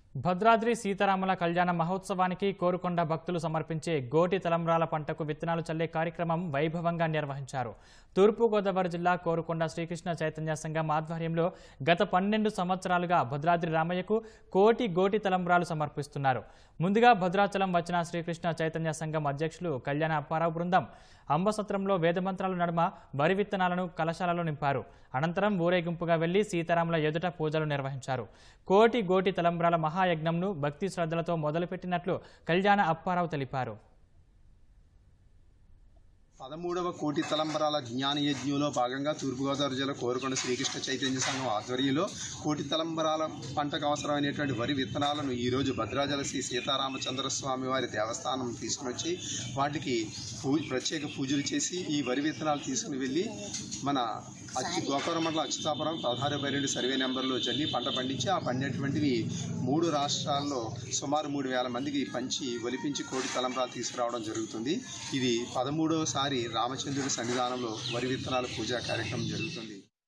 భద్రాద్రి సీతారాముల కళ్యాణ మహోత్సవానికి కోరుకొండ భక్తులు సమర్పించే గోటి తలంబ్రాల పంటకు విత్తనాలు చల్లే కార్యక్రమం వైభవంగా నిర్వహించారు తూర్పుగోదావరి జిల్లా కోరుకొండ శ్రీకృష్ణ చైతన్య సంఘం ఆధ్వర్యంలో గత పన్నెండు సంవత్సరాలుగా భద్రాద్రి రామయ్యకు కోటి గోటి తలంబ్రాలు సమర్పిస్తున్నారు ముందుగా భద్రాచలం వచ్చిన శ్రీకృష్ణ చైతన్య సంఘం అధ్యక్షులు కళ్యాణ అప్పారావు బృందం అంబసత్రంలో వేదమంత్రాల నడుమ వరి విత్తనాలను కలశాలలో నింపారు అనంతరం ఊరేగింపుగా వెళ్లి సీతారాముల ఎదుట పూజలు నిర్వహించారు కోటి గోటి తలంబ్రాల మహాయజ్ఞంను భక్తి శ్రద్ధలతో మొదలుపెట్టినట్లు కళ్యాణ అప్పారావు తెలిపారు పదమూడవ కోటి తలంబరాల జ్ఞాన యజ్ఞంలో భాగంగా తూర్పుగోదావరి జిల్లా కోరుకొండ శ్రీకృష్ణ చైతన్య సంఘం ఆధ్వర్యంలో కోటి తలంబరాల పంటకు అవసరమైనటువంటి వరి విత్తనాలను ఈరోజు భద్రాచల శ్రీ సీతారామచంద్ర స్వామి వారి దేవస్థానం తీసుకుని వచ్చి వాటికి పూ ప్రత్యేక పూజలు చేసి ఈ వరి విత్తనాలు తీసుకుని వెళ్ళి మన అచ్చి గోకవరం మండలం అచ్యుతాపురం పదహారు బై రెండు సర్వే నెంబర్లో జల్లి పంట పండించి ఆ పండినటువంటివి మూడు రాష్ట్రాల్లో సుమారు మూడు వేల మందికి పంచి ఒలిపించి కోటి తలంబరాలు తీసుకురావడం జరుగుతుంది ఇది పదమూడవసారి రామచంద్రుడి సన్నిధానంలో వరి విత్తనాల పూజా కార్యక్రమం జరుగుతుంది